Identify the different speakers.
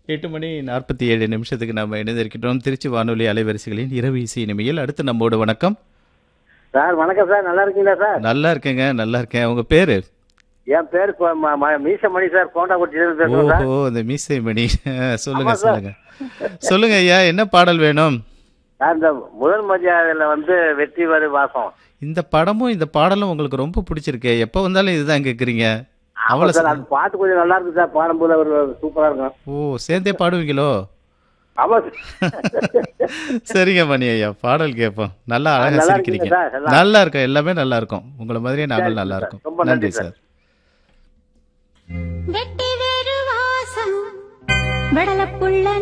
Speaker 1: எட்டு மணி நாற்பத்தி ஏழு நிமிஷத்துக்கு நம்ம இணைந்திருக்கிறோம் திருச்சி வானொலி அலைவரிசைகளின் இரவு இசை இனிமையில் அடுத்து நம்மோடு வணக்கம்
Speaker 2: சார் வணக்கம் சார் நல்லா இருக்கீங்களா சார்
Speaker 1: நல்லா இருக்கேங்க நல்லா இருக்கேன் உங்க பேரு
Speaker 2: என் பேர் கொ- ம- ம- மீசமணி சார் கோண்டாக்குட்டியிலிருந்து பேசுறேன் சார்
Speaker 1: ஓஹோ இந்த மீசை மணி சொல்லுங்க
Speaker 2: ஆமா சார்.
Speaker 1: சொல்லுங்க சொல்லுங்க ஐயா என்ன பாடல் வேணும்
Speaker 2: சார் இந்த முதல் மரியாதையில வந்து வெற்றி வரு வாசம்
Speaker 1: இந்த படமும் இந்த பாடலும் உங்களுக்கு ரொம்ப பிடிச்சிருக்கு எப்போ வந்தாலும் இதுதான் கேட்குறீங்க
Speaker 2: ஆமா
Speaker 1: அவ்வளோ
Speaker 2: சார் அந்த பாட்டு கொஞ்சம் நல்லா இருக்கு சார் பாடும்போது ஒரு சூப்பரா இருக்கும்
Speaker 1: ஓ சேர்ந்தே பாடுவீங்களோ
Speaker 2: ஆமா சார்
Speaker 1: சரிங்க மணி ஐயா பாடல் கேட்போம் நல்லா அழகா
Speaker 2: நல்லா
Speaker 1: சிரிக்கிறீங்க
Speaker 2: இருக்கீங்க சார், நல்லா.
Speaker 1: நல்லா இருக்கும் எல்லாமே நல்லா இருக்கும் உங்களை மாதிரியே நாங்களும்
Speaker 2: சரி,
Speaker 1: நல்லா
Speaker 2: சார்.
Speaker 1: இருக்கும்
Speaker 2: ரொம்ப
Speaker 1: நன்றி
Speaker 2: நன்றி, சார்.
Speaker 1: சார்
Speaker 3: வெட்டி வேறு வாசம் வடலப்புள்ள